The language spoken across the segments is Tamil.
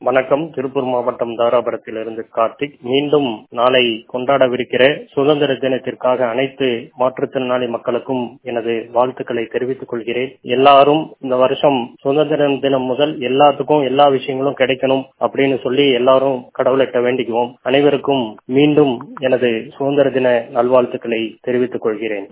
வணக்கம் திருப்பூர் மாவட்டம் தாராபுரத்திலிருந்து கார்த்திக் மீண்டும் நாளை கொண்டாடவிருக்கிற சுதந்திர தினத்திற்காக அனைத்து மாற்றுத்திறனாளி மக்களுக்கும் எனது வாழ்த்துக்களை தெரிவித்துக் கொள்கிறேன் எல்லாரும் இந்த வருஷம் சுதந்திர தினம் முதல் எல்லாத்துக்கும் எல்லா விஷயங்களும் கிடைக்கணும் அப்படின்னு சொல்லி எல்லாரும் கடவுளிட்ட வேண்டிக்குவோம் அனைவருக்கும் மீண்டும் எனது சுதந்திர தின நல்வாழ்த்துக்களை தெரிவித்துக் கொள்கிறேன்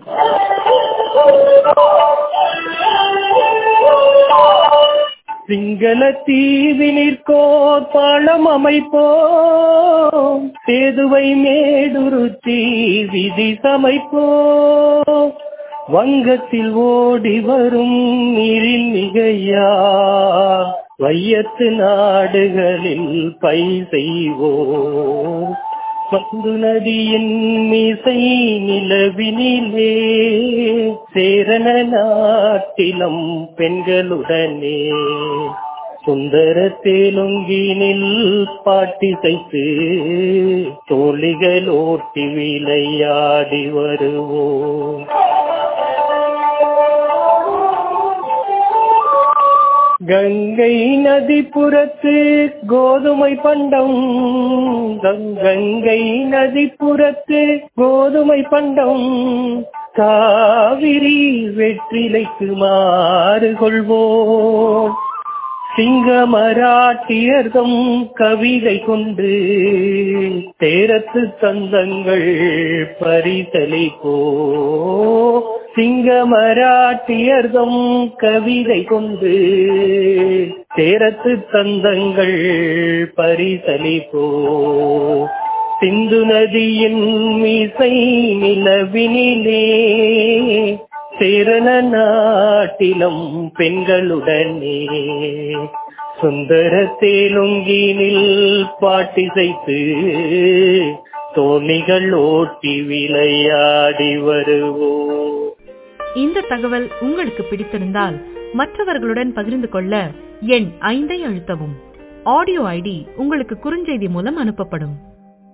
சிங்கள தீவினிற்கோர் பாலம் அமைப்போம் சேதுவை மேடுருத்தி விதி சமைப்போம் வங்கத்தில் ஓடி வரும் நீரில் மிகையா வையத்து நாடுகளில் பை செய்வோம் பந்து நதியின் மீசை நிலவினிலே சேரண நாட்டிலம் பெண்களுடனே சுந்தர தேலுங்கினில் பாட்டிசைத்து தோழிகள் ஓட்டி விளையாடி வருவோம் கங்கை நதிப்புறத்து கோதுமை பண்டம் கங்கை நதிப்புறத்து கோதுமை பண்டம் காவிரி வெற்றிலைக்கு மாறு கொள்வோம் சிங்க மராட்டியர்தம் கவிதை கொண்டு தேரத்து தந்தங்கள் பரிசலிப்போ சிங்க மராட்டியர்தம் கவிதை கொண்டு தேரத்து தந்தங்கள் பரிசலிப்போ சிந்து நதியின் மீசை நிலவினிலே சேரண நாட்டிலம் பெண்களுடனே சுந்தர தேலுங்கினில் பாட்டிசைத்து தோணிகள் ஓட்டி விளையாடி வருவோம் இந்த தகவல் உங்களுக்கு பிடித்திருந்தால் மற்றவர்களுடன் பகிர்ந்து கொள்ள எண் ஐந்தை அழுத்தவும் ஆடியோ ஐடி உங்களுக்கு குறுஞ்செய்தி மூலம் அனுப்பப்படும்